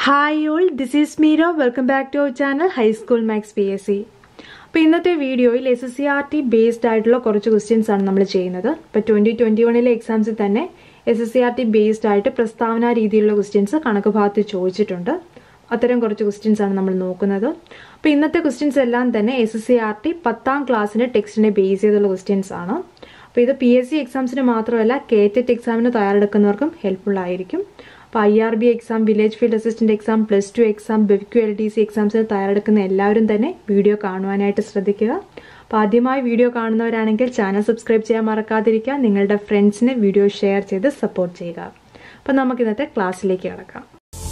hi all this is Meera welcome back to our channel high school maths P S C അപ്പോൾ ഇന്നത്തെ വീഡിയോയിൽ S S C R T based ആയിട്ടുള്ള കുറച്ച് questions ആണ് നമ്മൾ ചെയ്യുന്നത് ഇപ്പോൾ ട്വൻറ്റി ട്വൻറ്റി വണ്ണിലെ എക്സാംസിൽ തന്നെ S S C R T based ആയിട്ട് പ്രസ്താവന രീതിയിലുള്ള ക്വസ്റ്റ്യൻസ് കണക്ക് ഭാഗത്ത് ചോദിച്ചിട്ടുണ്ട് അത്തരം കുറച്ച് ക്വസ്റ്റ്യൻസ് ആണ് നമ്മൾ നോക്കുന്നത് അപ്പോൾ ഇന്നത്തെ ക്വസ്റ്റ്യൻസ് എല്ലാം തന്നെ S S C R T പത്താം ക്ലാസ്സിൻ്റെ ടെക്സ്റ്റിനെ ബേസ് ചെയ്തുള്ള ക്വസ്റ്റ്യൻസ് ആണ് അപ്പോൾ ഇത് പി എസ് സി എക്സാംസിന് മാത്രമല്ല കെ ടെറ്റ് എക്സാമിന് തയ്യാറെടുക്കുന്നവർക്കും ഹെൽപ്ഫുൾ ആയിരിക്കും അപ്പോൾ I R B exam village field assistant exam plus two exam ബെവ്ക്യു എൽ ഡി സി എക്സാംസിന് തയ്യാറെടുക്കുന്ന എല്ലാവരും തന്നെ വീഡിയോ കാണുവാനായിട്ട് ശ്രദ്ധിക്കുക അപ്പോൾ ആദ്യമായി വീഡിയോ കാണുന്നവരാണെങ്കിൽ ചാനൽ സബ്സ്ക്രൈബ് ചെയ്യാൻ മറക്കാതിരിക്കുക നിങ്ങളുടെ ഫ്രണ്ട്സിന് വീഡിയോ ഷെയർ ചെയ്ത് സപ്പോർട്ട് ചെയ്യുക അപ്പോൾ നമുക്ക് ഇന്നത്തെ ക്ലാസ്സിലേക്ക് കിടക്കാം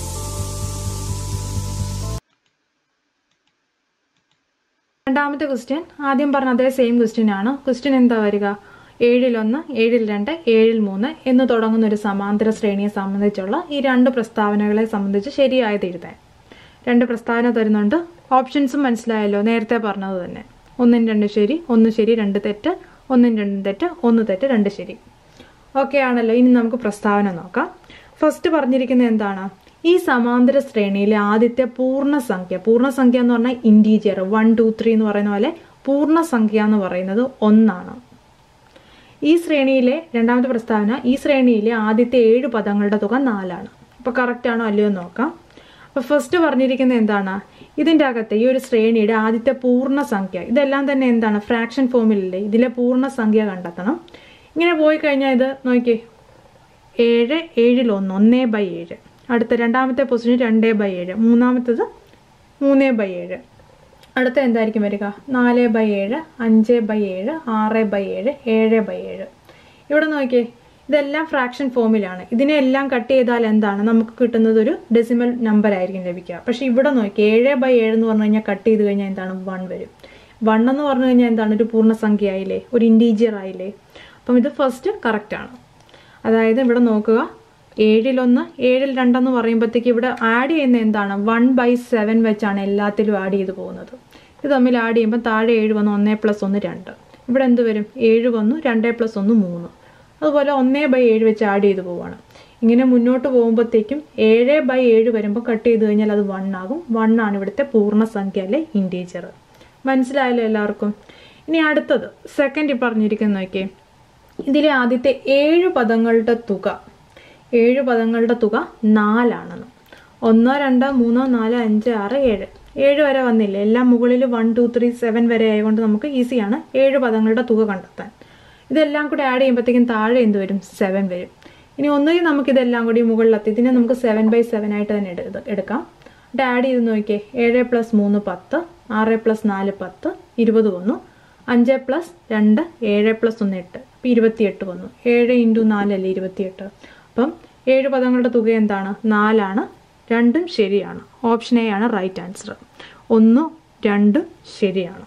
രണ്ടാമത്തെ ക്വസ്റ്റ്യൻ ആദ്യം പറഞ്ഞ അതേ സെയിം ക്വസ്റ്റ്യൻ ആണ് ക്വസ്റ്റ്യൻ എന്താ വരിക ഏഴിൽ ഒന്ന് ഏഴിൽ രണ്ട് ഏഴിൽ മൂന്ന് എന്ന് തുടങ്ങുന്ന ഒരു സമാന്തര ശ്രേണിയെ സംബന്ധിച്ചുള്ള ഈ രണ്ട് പ്രസ്താവനകളെ സംബന്ധിച്ച് ശരിയായത് എഴുതാൻ രണ്ട് പ്രസ്താവന തരുന്നുണ്ട് ഓപ്ഷൻസും മനസ്സിലായല്ലോ നേരത്തെ പറഞ്ഞത് തന്നെ ഒന്നും രണ്ട് ശരി ഒന്ന് ശരി രണ്ട് തെറ്റ് ഒന്നും രണ്ടും തെറ്റ് ഒന്ന് തെറ്റ് രണ്ട് ശരി ഓക്കെ ആണല്ലോ ഇനി നമുക്ക് പ്രസ്താവന നോക്കാം ഫസ്റ്റ് പറഞ്ഞിരിക്കുന്നത് എന്താണ് ഈ സമാന്തര ശ്രേണിയിലെ ആദ്യത്തെ പൂർണ്ണസംഖ്യ പൂർണ്ണസംഖ്യ എന്ന് പറഞ്ഞാൽ ഇൻറ്റീജിയർ വൺ ടു ത്രീ എന്ന് പറയുന്ന പോലെ പൂർണ്ണസംഖ്യ എന്ന് പറയുന്നത് ഒന്നാണ് ഈ ശ്രേണിയിലെ രണ്ടാമത്തെ പ്രസ്താവന ഈ ശ്രേണിയിലെ ആദ്യത്തെ ഏഴ് പദങ്ങളുടെ തുക നാലാണ് അപ്പോൾ കറക്റ്റ് ആണോ അല്ലയോ എന്ന് നോക്കാം അപ്പോൾ ഫസ്റ്റ് പറഞ്ഞിരിക്കുന്നത് എന്താണ് ഇതിൻ്റെ അകത്തെ ഈ ഒരു ശ്രേണിയുടെ ആദ്യത്തെ പൂർണ്ണസംഖ്യ ഇതെല്ലാം തന്നെ എന്താണ് ഫ്രാക്ഷൻ ഫോമിലല്ലേ ഇതിലെ പൂർണ്ണസംഖ്യ കണ്ടെത്തണം ഇങ്ങനെ പോയി കഴിഞ്ഞാൽ ഇത് നോക്കിയേ ഏഴ് ഏഴിൽ ഒന്ന് ഒന്നേ ബൈ ഏഴ് അടുത്ത രണ്ടാമത്തെ പൊസിഷൻ രണ്ടേ ബൈ ഏഴ് മൂന്നാമത്തത് മൂന്നേ ബൈ ഏഴ് അടുത്ത എന്തായിരിക്കും വരിക നാല് ബൈ ഏഴ് അഞ്ച് ബൈ ഏഴ് ആറ് ബൈ ഏഴ് ഏഴ് ബൈ ഏഴ് ഇവിടെ നോക്കിയേ ഇതെല്ലാം ഫ്രാക്ഷൻ ഫോമിലാണ് ഇതിനെ എല്ലാം കട്ട് ചെയ്താൽ എന്താണ് നമുക്ക് കിട്ടുന്നത് ഒരു ഡെസിമൽ നമ്പർ ആയിരിക്കും ലഭിക്കുക പക്ഷേ ഇവിടെ നോക്കി ഏഴ് ബൈ ഏഴ് എന്ന് പറഞ്ഞു കഴിഞ്ഞാൽ കട്ട് ചെയ്ത് കഴിഞ്ഞാൽ എന്താണ് വൺ വരും വൺ എന്ന് പറഞ്ഞു കഴിഞ്ഞാൽ എന്താണ് ഒരു പൂർണ്ണസംഖ്യ ആയില്ലേ ഒരു ഇൻറ്റീജിയർ ആയില്ലേ അപ്പം ഇത് ഫസ്റ്റ് കറക്റ്റ് ആണ് അതായത് ഇവിടെ നോക്കുക ഏഴിലൊന്ന് ഏഴിൽ രണ്ടെന്ന് പറയുമ്പോഴത്തേക്ക് ഇവിടെ ആഡ് ചെയ്യുന്ന എന്താണ് വൺ ബൈ സെവൻ വെച്ചാണ് എല്ലാത്തിലും ആഡ് ചെയ്ത് പോകുന്നത് ഇത് തമ്മിൽ ആഡ് ചെയ്യുമ്പോൾ താഴെ ഏഴ് വന്നു ഒന്നേ പ്ലസ് ഒന്ന് രണ്ട് ഇവിടെ എന്ത് വരും ഏഴ് വന്നു രണ്ടേ പ്ലസ് ഒന്ന് മൂന്ന് അതുപോലെ ഒന്നേ ബൈ ഏഴ് വെച്ച് ആഡ് ചെയ്ത് പോവാണ് ഇങ്ങനെ മുന്നോട്ട് പോകുമ്പോഴത്തേക്കും ഏഴ് ബൈ ഏഴ് വരുമ്പോൾ കട്ട് ചെയ്ത് കഴിഞ്ഞാൽ അത് വൺ ആകും വൺ ആണ് ഇവിടുത്തെ പൂർണ്ണസംഖ്യ അല്ലെ ഇൻറ്റീജർ മനസ്സിലായല്ലോ എല്ലാവർക്കും ഇനി അടുത്തത് സെക്കൻഡ് പറഞ്ഞിരിക്കുന്ന നോക്കിയേ ഇതിലെ ആദ്യത്തെ ഏഴ് പദങ്ങളുടെ തുക ഏഴ് പദങ്ങളുടെ തുക നാലാണെന്ന് ഒന്നോ രണ്ടോ മൂന്നോ നാലോ അഞ്ച് ആറ് ഏഴ് ഏഴ് വരെ വന്നില്ല എല്ലാം മുകളിൽ വൺ ടു ത്രീ സെവൻ വരെ ആയതുകൊണ്ട് നമുക്ക് ഈസിയാണ് ഏഴ് പദങ്ങളുടെ തുക കണ്ടെത്താൻ ഇതെല്ലാം കൂടി ആഡ് ചെയ്യുമ്പോഴത്തേക്കും താഴെ എന്ത് വരും സെവൻ വരും ഇനി ഒന്നുകിൽ നമുക്ക് ഇതെല്ലാം കൂടി മുകളിലെത്തി ഇതിനെ നമുക്ക് സെവൻ ബൈ സെവൻ ആയിട്ട് തന്നെ എടുക്കാം എന്നിട്ട് ആഡ് ചെയ്ത് നോക്കിയേ ഏഴ് പ്ലസ് മൂന്ന് പത്ത് ആറ് പ്ലസ് നാല് പത്ത് ഇരുപത് വന്നു അഞ്ച് പ്ലസ് രണ്ട് ഏഴ് പ്ലസ് ഒന്ന് എട്ട് അപ്പം ഇരുപത്തിയെട്ട് വന്നു ഏഴ് ഇൻറ്റു നാലല്ലേ ഇരുപത്തിയെട്ട് അപ്പം ഏഴ് പദങ്ങളുടെ തുക എന്താണ് നാലാണ് രണ്ടും ശരിയാണ് ഓപ്ഷൻ എ ആണ് റൈറ്റ് ആൻസർ ഒന്നും രണ്ടും ശരിയാണ്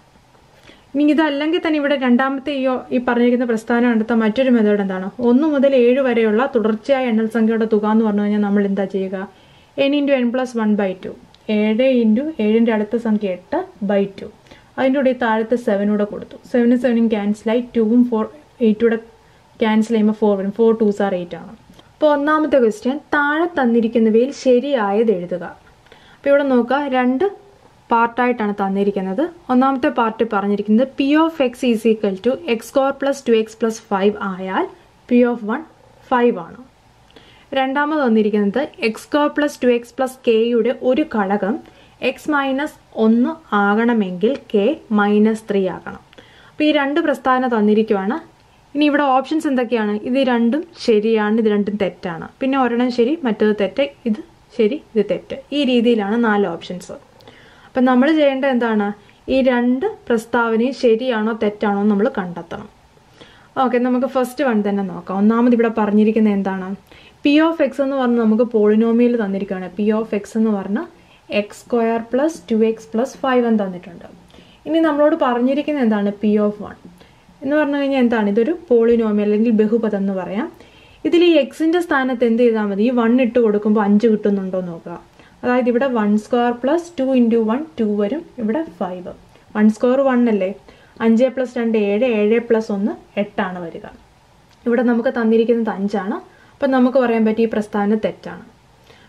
ഇനി ഇതല്ലെങ്കിൽ തന്നെ ഇവിടെ രണ്ടാമത്തെ ഈ ഈ പറഞ്ഞിരിക്കുന്ന പ്രസ്ഥാനം കണ്ടെത്താൻ മറ്റൊരു മെത്തേഡ് എന്താണ് ഒന്ന് മുതൽ ഏഴ് വരെയുള്ള തുടർച്ചയായ എണ്ണൽ സംഖ്യയുടെ തുക എന്ന് പറഞ്ഞു കഴിഞ്ഞാൽ നമ്മൾ എന്താ ചെയ്യുക N into N plus one by two ഏഴ് ഇൻറ്റു ഏഴിൻ്റെ അടുത്ത സംഖ്യ എട്ട് ബൈ ടു അതിൻ്റെ കൂടെ ഈ താഴത്തെ സെവനൂടെ കൊടുത്തു സെവനും സെവനും ക്യാൻസലായി ടൂവും ഫോർ എയ്റ്റൂടെ ക്യാൻസൽ ചെയ്യുമ്പോൾ ഫോർ വരും ഫോർ ടൂസ് ആർ എയ്റ്റ് ആണ് അപ്പോൾ ഒന്നാമത്തെ ക്വസ്റ്റ്യൻ താഴെ തന്നിരിക്കുന്നവയിൽ ശരിയായത് എഴുതുക അപ്പോൾ ഇവിടെ നോക്കുക രണ്ട് പാർട്ടായിട്ടാണ് തന്നിരിക്കുന്നത് ഒന്നാമത്തെ പാർട്ട് പറഞ്ഞിരിക്കുന്നത് P of X is equal to X square plus two X plus five ആയാൽ പി ഓഫ് വൺ ഫൈവ് ആണ് രണ്ടാമത് വന്നിരിക്കുന്നത് X square plus two X plus കെയുടെ ഒരു ഘടകം എക്സ് മൈനസ് ഒന്ന് ആകണമെങ്കിൽ കെ മൈനസ് ത്രീ ആകണം അപ്പോൾ ഈ രണ്ട് പ്രസ്താവന തന്നിരിക്കുവാണ് ഇനി ഇവിടെ ഓപ്ഷൻസ് എന്തൊക്കെയാണ് ഇത് രണ്ടും ശരിയാണ് ഇത് രണ്ടും തെറ്റാണ് പിന്നെ ഒരെണ്ണം ശരി മറ്റത് തെറ്റ് ഇത് ശരി ഇത് തെറ്റ് ഈ രീതിയിലാണ് നാല് ഓപ്ഷൻസ് അപ്പം നമ്മൾ ചെയ്യേണ്ടത് എന്താണ് ഈ രണ്ട് പ്രസ്താവനയും ശരിയാണോ തെറ്റാണോ നമ്മൾ കണ്ടെത്തണം ഓക്കെ നമുക്ക് ഫസ്റ്റ് വൺ തന്നെ നോക്കാം ഒന്നാമത് ഇവിടെ പറഞ്ഞിരിക്കുന്നത് എന്താണ് പി ഓഫ് എക്സ് എന്ന് പറഞ്ഞ് നമുക്ക് പോളിനോമിയൽ തന്നിരിക്കുകയാണ് പി ഓഫ് എക്സ് എന്ന് പറഞ്ഞാൽ X square plus two X plus five എന്ന് തന്നിട്ടുണ്ട് ഇനി നമ്മളോട് പറഞ്ഞിരിക്കുന്നത് എന്താണ് പി ഓഫ് വൺ എന്ന് പറഞ്ഞു കഴിഞ്ഞാൽ എന്താണ് ഇതൊരു പോളിനോമിയൽ അല്ലെങ്കിൽ ബഹുപദം എന്ന് പറയാം ഇതിൽ ഈ എക്സിന്റെ സ്ഥാനത്ത് എന്ത് ചെയ്താൽ മതി ഈ വൺ ഇട്ട് കൊടുക്കുമ്പോൾ അഞ്ച് കിട്ടുന്നുണ്ടോ നോക്കുക അതായത് ഇവിടെ one square plus two into one two വരും ഇവിടെ ഫൈവ് വൺ സ്ക്വയർ വൺ അല്ലേ അഞ്ച് പ്ലസ് രണ്ട് ഏഴ് ഏഴ് പ്ലസ് ഒന്ന് എട്ടാണ് വരിക ഇവിടെ നമുക്ക് തന്നിരിക്കുന്നത് അഞ്ചാണ് അപ്പം നമുക്ക് പറയാൻ പറ്റും ഈ പ്രസ്താവന തെറ്റാണ്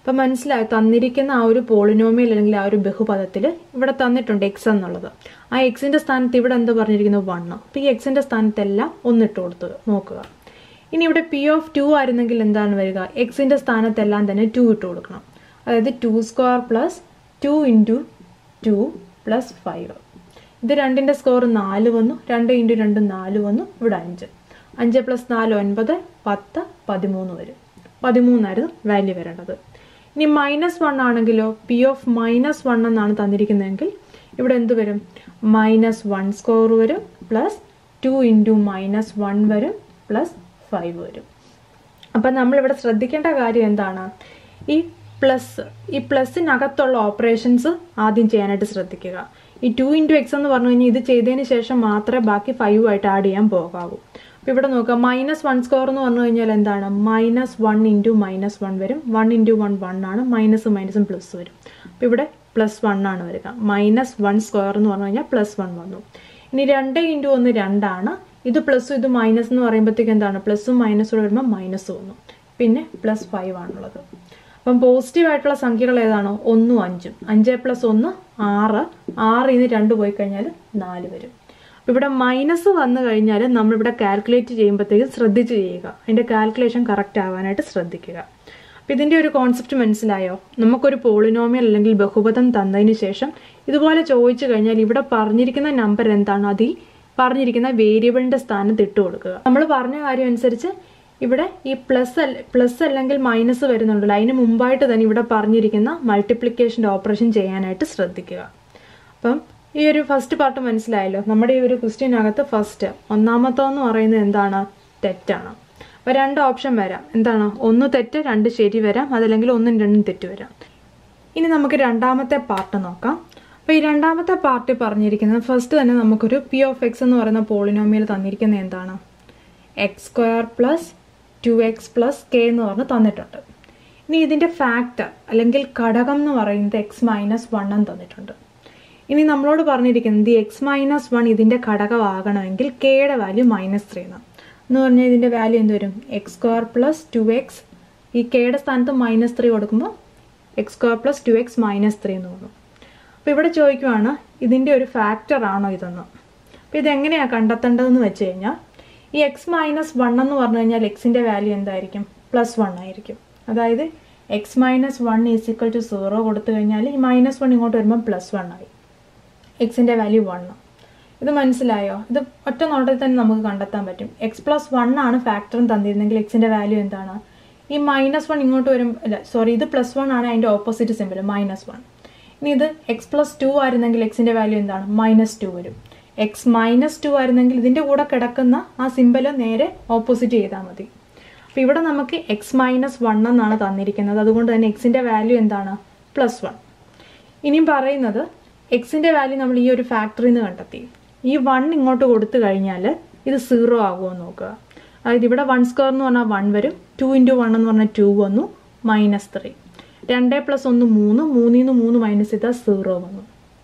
അപ്പം മനസ്സിലായി തന്നിരിക്കുന്ന ആ ഒരു പോളിനോമിയൽ അല്ലെങ്കിൽ ആ ഒരു ബഹുപദത്തിൽ ഇവിടെ തന്നിട്ടുണ്ട് എക്സ് എന്നുള്ളത് ആ എക്സിന്റെ സ്ഥാനത്ത് ഇവിടെ എന്ത് പറഞ്ഞിരിക്കുന്നു വണ്ണ് അപ്പം ഈ എക്സിന്റെ സ്ഥാനത്തെല്ലാം ഒന്നിട്ട് കൊടുത്ത് നോക്കുക ഇനി ഇവിടെ പി ഓഫ് ടു ആയിരുന്നെങ്കിൽ എന്താണ് വരിക എക്സിന്റെ സ്ഥാനത്തെല്ലാം തന്നെ ടു ഇട്ട് കൊടുക്കണം അതായത് two square plus two into two plus five ഇത് രണ്ടിൻ്റെ സ്കോർ നാല് വന്നു രണ്ട് ഇൻറ്റു രണ്ട് നാല് വന്നു ഇവിടെ അഞ്ച് അഞ്ച് പ്ലസ് നാല് ഒൻപത് പത്ത് പതിമൂന്ന് വരും പതിമൂന്നായിരുന്നു വാല്യൂ വരേണ്ടത് ഇനി മൈനസ് വൺ ആണെങ്കിലോ പി ഓഫ് മൈനസ് വൺ എന്നാണ് തന്നിരിക്കുന്നതെങ്കിൽ ഇവിടെ എന്ത് വരും മൈനസ് വൺ സ്കോർ വരും plus two into minus one വരും പ്ലസ് ഫൈവ് വരും അപ്പം നമ്മളിവിടെ ശ്രദ്ധിക്കേണ്ട കാര്യം എന്താണ് ഈ പ്ലസ് ഈ പ്ലസിനകത്തുള്ള ഓപ്പറേഷൻസ് ആദ്യം ചെയ്യാനായിട്ട് ശ്രദ്ധിക്കുക ഈ ടു ഇൻറ്റു എക്സ് എന്ന് പറഞ്ഞു കഴിഞ്ഞാൽ ഇത് ചെയ്തതിന് ശേഷം മാത്രമേ ബാക്കി ഫൈവ് ആയിട്ട് ആഡ് ചെയ്യാൻ പോകാവൂ അപ്പോൾ ഇവിടെ നോക്കുക മൈനസ് വൺ സ്കോർ എന്ന് പറഞ്ഞു കഴിഞ്ഞാൽ എന്താണ് minus one into minus one വരും വൺ ഇൻറ്റു വൺ വൺ ആണ് മൈനസും മൈനസും പ്ലസ് വരും അപ്പോൾ ഇവിടെ പ്ലസ് വൺ ആണ് വരിക മൈനസ് വൺ സ്ക്വയർ എന്ന് പറഞ്ഞു കഴിഞ്ഞാൽ പ്ലസ് വൺ വന്നു ഇനി രണ്ട് ഇൻറ്റു ഒന്ന് രണ്ടാണ് ഇത് പ്ലസും ഇത് മൈനസ് എന്ന് പറയുമ്പോഴത്തേക്ക് എന്താണ് പ്ലസും മൈനസും വരുമ്പോൾ മൈനസ് വന്നു പിന്നെ പ്ലസ് ഫൈവ് ആണുള്ളത് അപ്പം പോസിറ്റീവ് ആയിട്ടുള്ള സംഖ്യകൾ ഏതാണോ ഒന്നും അഞ്ചും അഞ്ച് പ്ലസ് ഒന്ന് ആറ് ആറ് ഇന്ന് രണ്ട് പോയി കഴിഞ്ഞാൽ നാല് വരും അപ്പം ഇവിടെ മൈനസ് വന്നു കഴിഞ്ഞാൽ നമ്മളിവിടെ കാൽക്കുലേറ്റ് ചെയ്യുമ്പോഴത്തേക്കും ശ്രദ്ധിച്ച് ചെയ്യുക അതിൻ്റെ കാൽക്കുലേഷൻ കറക്റ്റ് ആവാനായിട്ട് ശ്രദ്ധിക്കുക അപ്പം ഇതിൻ്റെ ഒരു കോൺസെപ്റ്റ് മനസ്സിലായോ നമുക്കൊരു പോളിനോമിയൽ അല്ലെങ്കിൽ ബഹുപദം തന്നതിന് ശേഷം ഇതുപോലെ ചോദിച്ചു കഴിഞ്ഞാൽ ഇവിടെ പറഞ്ഞിരിക്കുന്ന നമ്പർ എന്താണ് അത് ഈ പറഞ്ഞിരിക്കുന്ന വേരിയബിളിൻ്റെ സ്ഥാനത്ത് ഇട്ട് കൊടുക്കുക നമ്മൾ പറഞ്ഞ കാര്യം അനുസരിച്ച് ഇവിടെ ഈ പ്ലസ് പ്ലസ് അല്ലെങ്കിൽ മൈനസ് വരുന്നുണ്ടല്ലോ അതിന് മുമ്പായിട്ട് തന്നെ ഇവിടെ പറഞ്ഞിരിക്കുന്ന മൾട്ടിപ്ലിക്കേഷൻ്റെ ഓപ്പറേഷൻ ചെയ്യാനായിട്ട് ശ്രദ്ധിക്കുക അപ്പം ഈ ഒരു ഫസ്റ്റ് പാർട്ട് മനസ്സിലായല്ലോ നമ്മുടെ ഈ ഒരു ക്വസ്റ്റ്യനകത്ത് ഫസ്റ്റ് ഒന്നാമത്തെന്ന് പറയുന്നത് എന്താണ് തെറ്റാണ് അപ്പോൾ രണ്ട് ഓപ്ഷൻ വരാം എന്താണ് ഒന്ന് തെറ്റ് രണ്ട് ശരി വരാം അതല്ലെങ്കിൽ ഒന്നും രണ്ടും തെറ്റ് വരാം ഇനി നമുക്ക് രണ്ടാമത്തെ പാർട്ട് നോക്കാം അപ്പോൾ ഈ രണ്ടാമത്തെ പാർട്ട് പറഞ്ഞിരിക്കുന്നത് ഫസ്റ്റ് തന്നെ നമുക്കൊരു പി ഓഫ് എക്സ് എന്ന് പറയുന്ന പോളിനോമിയൽ തന്നിരിക്കുന്നത് എന്താണ് X square plus two X plus K എന്ന് പറഞ്ഞ് തന്നിട്ടുണ്ട് ഇനി ഇതിൻ്റെ ഫാക്ടർ അല്ലെങ്കിൽ ഘടകം എന്ന് പറയുന്നത് എക്സ് മൈനസ് വൺ എന്ന് തന്നിട്ടുണ്ട് ഇനി നമ്മളോട് പറഞ്ഞിരിക്കുന്നത് ഈ എക്സ് മൈനസ് വൺ ഇതിൻ്റെ ഘടകമാകണമെങ്കിൽ കെയുടെ വാല്യൂ മൈനസ് ത്രീ എന്നാണ് എന്ന് പറഞ്ഞാൽ ഇതിൻ്റെ വാല്യൂ എന്ത് വരും X square plus two X ഈ കെയുടെ സ്ഥാനത്ത് മൈനസ് ത്രീ കൊടുക്കുമ്പോൾ X square plus two X minus three എന്ന് തോന്നും അപ്പോൾ ഇവിടെ ചോദിക്കുവാണ് ഇതിൻ്റെ ഒരു ഫാക്ടർ ആണോ ഇതെന്ന് അപ്പോൾ ഇതെങ്ങനെയാണ് കണ്ടെത്തേണ്ടതെന്ന് വെച്ച് കഴിഞ്ഞാൽ ഈ എക്സ് മൈനസ് വൺ എന്ന് പറഞ്ഞു കഴിഞ്ഞാൽ എക്സിൻ്റെ വാല്യൂ എന്തായിരിക്കും പ്ലസ് വൺ ആയിരിക്കും അതായത് X minus one is equal to zero കൊടുത്തു കഴിഞ്ഞാൽ ഈ മൈനസ് വൺ ഇങ്ങോട്ട് വരുമ്പോൾ പ്ലസ് വൺ ആയി എക്സിൻ്റെ വാല്യൂ വൺ ഇത് മനസ്സിലായോ ഇത് ഒറ്റ നോട്ടത്തിൽ തന്നെ നമുക്ക് കണ്ടെത്താൻ പറ്റും എക്സ് പ്ലസ് വൺ ആണ് ഫാക്ടറും തന്നിരുന്നെങ്കിൽ എക്സിൻ്റെ വാല്യൂ എന്താണ് ഈ മൈനസ് വൺ ഇങ്ങോട്ട് വരും അല്ല സോറി ഇത് പ്ലസ് വൺ ആണ് അതിൻ്റെ ഓപ്പോസിറ്റ് സിമ്പിൾ മൈനസ് വൺ ഇനി ഇത് എക്സ് പ്ലസ് ടു ആയിരുന്നെങ്കിൽ എക്സിൻ്റെ വാല്യൂ എന്താണ് മൈനസ് ടു വരും എക്സ് മൈനസ് ടു ആയിരുന്നെങ്കിൽ ഇതിൻ്റെ കൂടെ കിടക്കുന്ന ആ സിമ്പൽ നേരെ ഓപ്പോസിറ്റ് ചെയ്താൽ മതി അപ്പോൾ ഇവിടെ നമുക്ക് എക്സ് മൈനസ് വൺ എന്നാണ് തന്നിരിക്കുന്നത് അതുകൊണ്ട് തന്നെ എക്സിൻ്റെ വാല്യൂ എന്താണ് പ്ലസ് വൺ ഇനിയും പറയുന്നത് എക്സിൻ്റെ വാല്യൂ നമ്മൾ ഈ ഒരു ഫാക്ടറിയിൽ നിന്ന് കണ്ടെത്തി ഈ വൺ ഇങ്ങോട്ട് കൊടുത്തു കഴിഞ്ഞാൽ ഇത് സീറോ ആകുമോ എന്ന് നോക്കുക അതായത് ഇവിടെ വൺ സ്ക്വയർ എന്ന് പറഞ്ഞാൽ വൺ വരും ടു ഇൻറ്റു വൺ എന്ന് പറഞ്ഞാൽ ടു വന്നു മൈനസ് ത്രീ രണ്ട് പ്ലസ് ഒന്ന് മൂന്ന് മൂന്നിൽ നിന്ന് മൂന്ന് മൈനസ് ചെയ്താൽ സീറോ വന്നു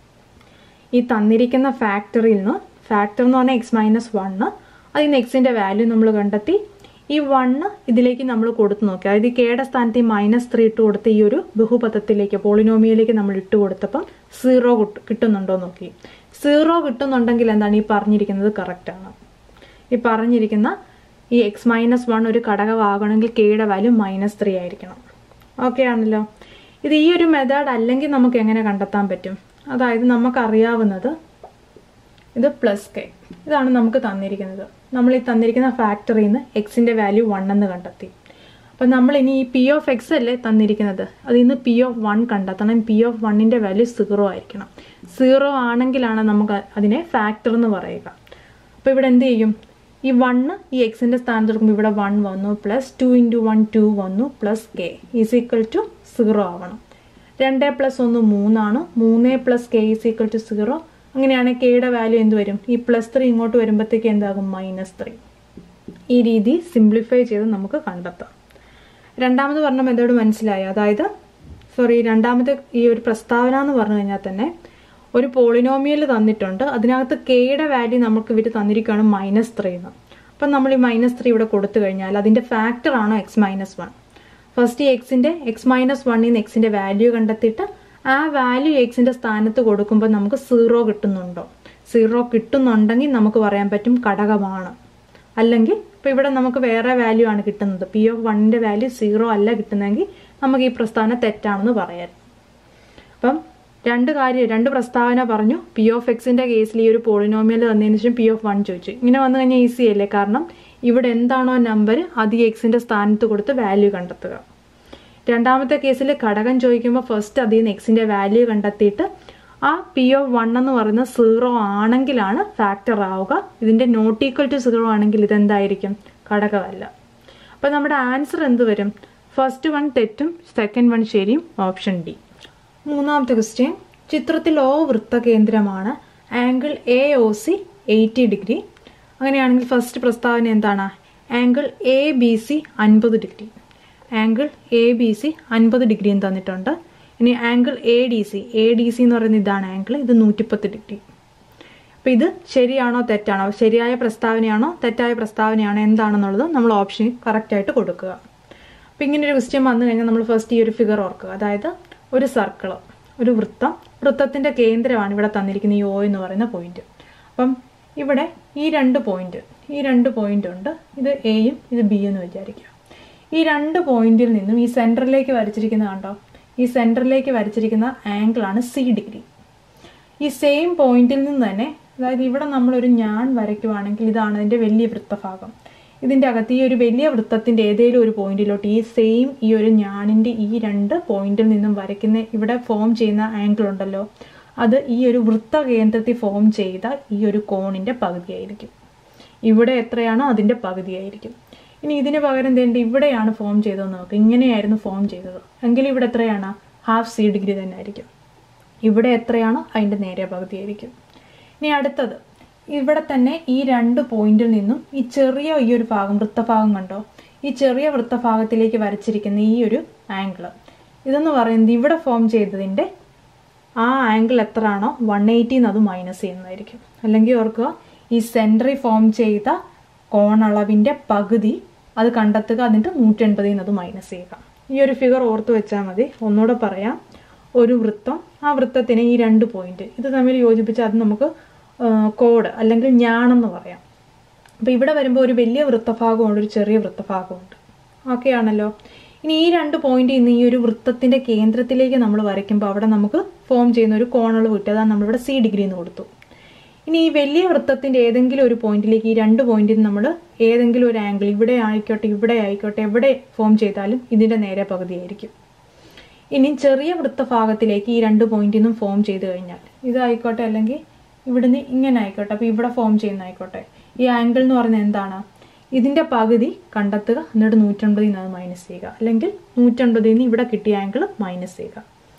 ഈ തന്നിരിക്കുന്ന ഫാക്ടറിയിൽ നിന്ന് ഫാക്ടർ എന്ന് പറഞ്ഞാൽ എക്സ് മൈനസ് വണ്ണ് അതിൽ നിന്ന് എക്സിൻ്റെ വാല്യൂ നമ്മൾ കണ്ടെത്തി ഈ വണ്ണ് ഇതിലേക്ക് നമ്മൾ കൊടുത്തു നോക്കി അതായത് ഈ കെയുടെ സ്ഥാനത്ത് ഈ മൈനസ് ത്രീ ഇട്ട് കൊടുത്ത് ഈ ഒരു ബഹുപദത്തിലേക്ക് പോളിനോമിയയിലേക്ക് നമ്മൾ ഇട്ട് കൊടുത്തപ്പം സീറോ കിട്ടുന്നുണ്ടോ നോക്കി സീറോ കിട്ടുന്നുണ്ടെങ്കിൽ എന്താണ് ഈ പറഞ്ഞിരിക്കുന്നത് കറക്റ്റാണ് ഈ പറഞ്ഞിരിക്കുന്ന ഈ എക്സ് മൈനസ് വൺ ഒരു ഘടകമാകണമെങ്കിൽ കെയുടെ വാല്യൂ മൈനസ് ത്രീ ആയിരിക്കണം ഓക്കെ ആണല്ലോ ഇത് ഈ ഒരു മെത്തേഡ് അല്ലെങ്കിൽ നമുക്ക് എങ്ങനെ കണ്ടെത്താൻ പറ്റും അതായത് നമുക്കറിയാവുന്നത് ഇത് പ്ലസ് കെ ഇതാണ് നമുക്ക് തന്നിരിക്കുന്നത് നമ്മൾ ഈ തന്നിരിക്കുന്ന ഫാക്ടറിയിൽ നിന്ന് എക്സിൻ്റെ വാല്യൂ വൺ എന്ന് കണ്ടെത്തി അപ്പം നമ്മൾ ഇനി ഈ പി ഓഫ് എക്സ് അല്ലേ തന്നിരിക്കുന്നത് അതിൽ നിന്ന് പി ഓഫ് വൺ കണ്ടെത്തണം പി ഓഫ് വണ്ണിൻ്റെ വാല്യൂ സീറോ ആയിരിക്കണം സീറോ ആണെങ്കിലാണ് നമുക്ക് അതിനെ ഫാക്ടർ എന്ന് പറയുക അപ്പോൾ ഇവിടെ എന്ത് ചെയ്യും ഈ വണ്ണ് ഈ എക്സിൻ്റെ സ്ഥാനത്ത് എടുക്കുമ്പോൾ ഇവിടെ വൺ വന്നു plus two into one two വന്നു plus k is equal to zero ആവണം രണ്ട് പ്ലസ് ഒന്ന് മൂന്നാണ് മൂന്ന് plus k is equal to zero അങ്ങനെയാണെങ്കിൽ കെയുടെ വാല്യൂ എന്ത് വരും ഈ പ്ലസ് ത്രീ ഇങ്ങോട്ട് വരുമ്പോഴത്തേക്ക് എന്താകും മൈനസ് ത്രീ ഈ രീതി സിംപ്ലിഫൈ ചെയ്ത് നമുക്ക് കണ്ടെത്താം രണ്ടാമത് പറഞ്ഞ മെത്തേഡ് മനസ്സിലായി അതായത് സോറി രണ്ടാമത്തെ ഈ ഒരു പ്രസ്താവന എന്ന് പറഞ്ഞു കഴിഞ്ഞാൽ തന്നെ ഒരു പോളിനോമിയൽ തന്നിട്ടുണ്ട് അതിനകത്ത് കെയുടെ വാല്യൂ നമുക്ക് ഇവർ തന്നിരിക്കുകയാണ് മൈനസ് ത്രീ എന്ന് അപ്പം നമ്മൾ ഈ മൈനസ് ത്രീ ഇവിടെ കൊടുത്തു കഴിഞ്ഞാൽ അതിൻ്റെ ഫാക്ടർ ആണോ എക്സ് മൈനസ് വൺ ഫസ്റ്റ് എക്സിന്റെ എക്സ് മൈനസ് വണ്ണിൽ നിന്ന് എക്സിന്റെ വാല്യൂ കണ്ടെത്തിയിട്ട് ആ വാല്യൂ എക്സിന്റെ സ്ഥാനത്ത് കൊടുക്കുമ്പോൾ നമുക്ക് സീറോ കിട്ടുന്നുണ്ടോ സീറോ കിട്ടുന്നുണ്ടെങ്കിൽ നമുക്ക് പറയാൻ പറ്റും ഘടകമാണ് അല്ലെങ്കിൽ ഇപ്പം ഇവിടെ നമുക്ക് വേറെ വാല്യൂ ആണ് കിട്ടുന്നത് പി ഓഫ് വണ്ണിന്റെ വാല്യൂ സീറോ അല്ല കിട്ടുന്നതെങ്കിൽ നമുക്ക് ഈ പ്രസ്താവന തെറ്റാണെന്ന് പറയാം അപ്പം രണ്ട് കാര്യം രണ്ട് പ്രസ്താവന പറഞ്ഞു പി ഓഫ് എക്സിന്റെ കേസിൽ ഈ ഒരു പോളിനോമിയൽ തന്നതിന് ശേഷം പി ഓഫ് വൺ ചോദിച്ചു ഇങ്ങനെ വന്നു കഴിഞ്ഞാൽ ഈസി അല്ലേ കാരണം ഇവിടെ എന്താണോ നമ്പർ അത് ഈ എക്സിന്റെ സ്ഥാനത്ത് കൊടുത്ത് വാല്യൂ കണ്ടെത്തുക രണ്ടാമത്തെ കേസിൽ ഘടകം ചോദിക്കുമ്പോൾ ഫസ്റ്റ് അതിൽ നിന്ന് എക്സിന്റെ വാല്യൂ കണ്ടെത്തിയിട്ട് ആ പി ഓഫ് വൺ എന്ന് പറയുന്നത് സീറോ ആണെങ്കിലാണ് ഫാക്ടർ ആവുക ഇതിന്റെ നോട്ട് ഈക്വൽ ടു സീറോ ആണെങ്കിൽ ഇതെന്തായിരിക്കും ഘടകമല്ല അപ്പൊ നമ്മുടെ ആൻസർ എന്ത് വരും ഫസ്റ്റ് വൺ തെറ്റും സെക്കൻഡ് വൺ ശരിയും ഓപ്ഷൻ ഡി മൂന്നാമത്തെ ക്വസ്റ്റ്യൻ ചിത്രത്തിൽ ഓ വൃത്തകേന്ദ്രമാണ് angle A O C eighty degree അങ്ങനെയാണെങ്കിൽ ഫസ്റ്റ് പ്രസ്താവന എന്താണ് ആംഗിൾ എ ബി സി അൻപത് degree angle A B C അൻപത് ഡിഗ്രിയും തന്നിട്ടുണ്ട് ഇനി angle A D C A D C എന്ന് പറയുന്നത് ഇതാണ് ആംഗിൾ ഇത് നൂറ്റിപ്പത്ത് ഡിഗ്രി അപ്പം ഇത് ശരിയാണോ തെറ്റാണോ ശരിയായ പ്രസ്താവനയാണോ തെറ്റായ പ്രസ്താവനയാണോ എന്താണെന്നുള്ളത് നമ്മൾ ഓപ്ഷൻ കറക്റ്റായിട്ട് കൊടുക്കുക അപ്പം ഇങ്ങനെ ഒരു ക്വസ്റ്റ്യൻ വന്നു കഴിഞ്ഞാൽ നമ്മൾ ഫസ്റ്റ് ഈ ഒരു ഫിഗർ ഓർക്കുക അതായത് ഒരു സർക്കിൾ ഒരു വൃത്തം വൃത്തത്തിന്റെ കേന്ദ്രമാണ് ഇവിടെ തന്നിരിക്കുന്ന ഈ ഒ എന്ന് പറയുന്ന പോയിന്റ് അപ്പം ഇവിടെ ഈ രണ്ട് പോയിന്റ് ഈ രണ്ട് പോയിന്റ് ഉണ്ട് ഇത് എയും ഇത് ബി എന്ന് വിചാരിക്കുക ഈ രണ്ട് പോയിന്റിൽ നിന്നും ഈ സെന്ററിലേക്ക് വരച്ചിരിക്കുന്ന കണ്ടോ ഈ സെന്ററിലേക്ക് വരച്ചിരിക്കുന്ന ആംഗിൾ ആണ് സി ഡിഗ്രി ഈ സെയിം പോയിന്റിൽ നിന്ന് തന്നെ അതായത് ഇവിടെ നമ്മളൊരു ഞാൻ വരയ്ക്കുവാണെങ്കിൽ ഇതാണ് അതിന്റെ വലിയ വൃത്തഭാഗം ഇതിന്റെ അകത്ത് ഈ ഒരു വലിയ വൃത്തത്തിന്റെ ഏതെങ്കിലും ഒരു പോയിന്റിലോട്ട് ഈ സെയിം ഈ ഒരു ഞാനിന്റെ ഈ രണ്ട് പോയിന്റിൽ നിന്നും വരയ്ക്കുന്ന ഇവിടെ ഫോം ചെയ്യുന്ന ആംഗിൾ ഉണ്ടല്ലോ അത് ഈ ഒരു വൃത്ത കേന്ദ്രത്തിൽ ഫോം ചെയ്ത ഈ ഒരു കോണിന്റെ പകുതിയായിരിക്കും ഇവിടെ എത്രയാണോ അതിന്റെ പകുതിയായിരിക്കും ഇനി ഇതിന് പകരം തേണ്ട ഇവിടെയാണ് ഫോം ചെയ്തതെന്ന് നോക്കുക ഇങ്ങനെയായിരുന്നു ഫോം ചെയ്തത് എങ്കിൽ ഇവിടെ എത്രയാണ് ഹാഫ് സി ഡിഗ്രി തന്നെ ആയിരിക്കും ഇവിടെ എത്രയാണോ അതിന്റെ നേരെ പകുതിയായിരിക്കും ഇനി അടുത്തത് ഇവിടെ തന്നെ ഈ രണ്ട് പോയിന്റിൽ നിന്നും ഈ ചെറിയ ഈ ഒരു ഭാഗം വൃത്തഭാഗം കണ്ടോ ഈ ചെറിയ വൃത്തഭാഗത്തിലേക്ക് വരച്ചിരിക്കുന്ന ഈ ഒരു ആംഗിൾ ഇതെന്ന് പറയുന്നത് ഇവിടെ ഫോം ചെയ്തതിൻ്റെ ആ ആംഗിൾ എത്രയാണോ വൺ എയ്റ്റിന്ന് അത് മൈനസ് ചെയ്യുന്നതായിരിക്കും അല്ലെങ്കിൽ ഓർക്കുക ഈ സെൻറ്ററിൽ ഫോം ചെയ്ത കോണളവിൻ്റെ പകുതി അത് കണ്ടെത്തുക എന്നിട്ട് നൂറ്റി എൺപതിൽ നിന്ന് അത് മൈനസ് ചെയ്യുക ഈ ഒരു ഫിഗർ ഓർത്ത് വെച്ചാൽ മതി ഒന്നുകൂടെ പറയാം ഒരു വൃത്തം ആ വൃത്തത്തിന് ഈ രണ്ട് പോയിന്റ് ഇത് തമ്മിൽ യോജിപ്പിച്ച് അത് നമുക്ക് കോഡ് അല്ലെങ്കിൽ ഞാണെന്ന് പറയാം അപ്പോൾ ഇവിടെ വരുമ്പോൾ ഒരു വലിയ വൃത്തഭാഗമുണ്ട് ഒരു ചെറിയ വൃത്തഭാഗമുണ്ട് ഓക്കെ ആണല്ലോ ഇനി ഈ രണ്ട് പോയിന്റ് ഇന്ന് ഈ ഒരു വൃത്തത്തിന്റെ കേന്ദ്രത്തിലേക്ക് നമ്മൾ വരയ്ക്കുമ്പോൾ അവിടെ നമുക്ക് ഫോം ചെയ്യുന്ന ഒരു കോണളവ് കിട്ടി അതാണ് നമ്മളിവിടെ സി ഡിഗ്രി എന്ന് കൊടുത്തു ഇനി ഈ വലിയ വൃത്തത്തിന്റെ ഏതെങ്കിലും ഒരു പോയിന്റിലേക്ക് ഈ രണ്ട് പോയിന്റിൽ നമ്മൾ ഏതെങ്കിലും ഒരു ആംഗിൾ ഇവിടെ ആയിക്കോട്ടെ ഇവിടെ ആയിക്കോട്ടെ എവിടെ ഫോം ചെയ്താലും ഇതിന്റെ നേരെ പകുതിയായിരിക്കും ഇനി ചെറിയ വൃത്തഭാഗത്തിലേക്ക് ഈ രണ്ട് പോയിന്റിൽ നിന്നും ഫോം ചെയ്ത് കഴിഞ്ഞാൽ ഇതായിക്കോട്ടെ അല്ലെങ്കിൽ ഇവിടുന്ന് ഇങ്ങനെ ആയിക്കോട്ടെ അപ്പോൾ ഇവിടെ ഫോം ചെയ്യുന്ന ആയിക്കോട്ടെ ഈ ആംഗിൾ എന്ന് പറയുന്നത് എന്താണ് ഇതിന്റെ പകുതി കണ്ടെത്തുക എന്നിട്ട് നൂറ്റൻപതിൽ നിന്ന് അത് മൈനസ് ചെയ്യുക അല്ലെങ്കിൽ നൂറ്റൻപതിൽ നിന്ന് ഇവിടെ കിട്ടിയ ആംഗിൾ മൈനസ് ചെയ്യുക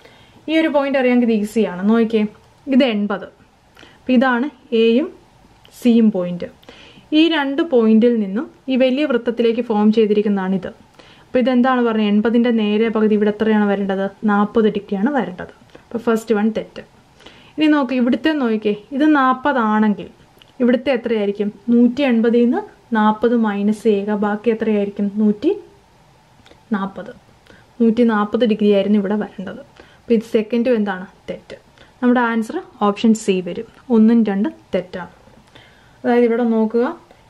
ഈ ഒരു പോയിന്റ് അറിയാമെങ്കിൽ ഇത് ഈസിയാണ് നോക്കിയേ ഇത് എൺപത് അപ്പം ഇതാണ് എയും സിയും പോയിന്റ് ഈ രണ്ട് പോയിന്റിൽ നിന്നും ഈ വലിയ വൃത്തത്തിലേക്ക് ഫോം ചെയ്തിരിക്കുന്നതാണ് ഇത് അപ്പോൾ ഇതെന്താണ് പറഞ്ഞത് എൺപതിൻ്റെ നേരെ പകുതി ഇവിടെ എത്രയാണ് വരേണ്ടത് നാൽപ്പത് ഡിഗ്രിയാണ് വരേണ്ടത് അപ്പോൾ ഫസ്റ്റ് വൺ തെറ്റ് ഇനി നോക്ക് ഇവിടുത്തെ നോക്കിക്കേ ഇത് നാൽപ്പതാണെങ്കിൽ ഇവിടുത്തെ എത്രയായിരിക്കും നൂറ്റി എൺപതിൽ നിന്ന് നാൽപ്പത് മൈനസ് ചെയ്യുക ബാക്കി എത്രയായിരിക്കും നൂറ്റി നാൽപ്പത് നൂറ്റി നാൽപ്പത് ഡിഗ്രി ആയിരുന്നു ഇവിടെ വരേണ്ടത് അപ്പോൾ ഇത് സെക്കൻഡും എന്താണ് തെറ്റ് നമ്മുടെ ആൻസർ ഓപ്ഷൻ സി വരും ഒന്നും രണ്ടും തെറ്റാണ് അതായത് ഇവിടെ നോക്കുക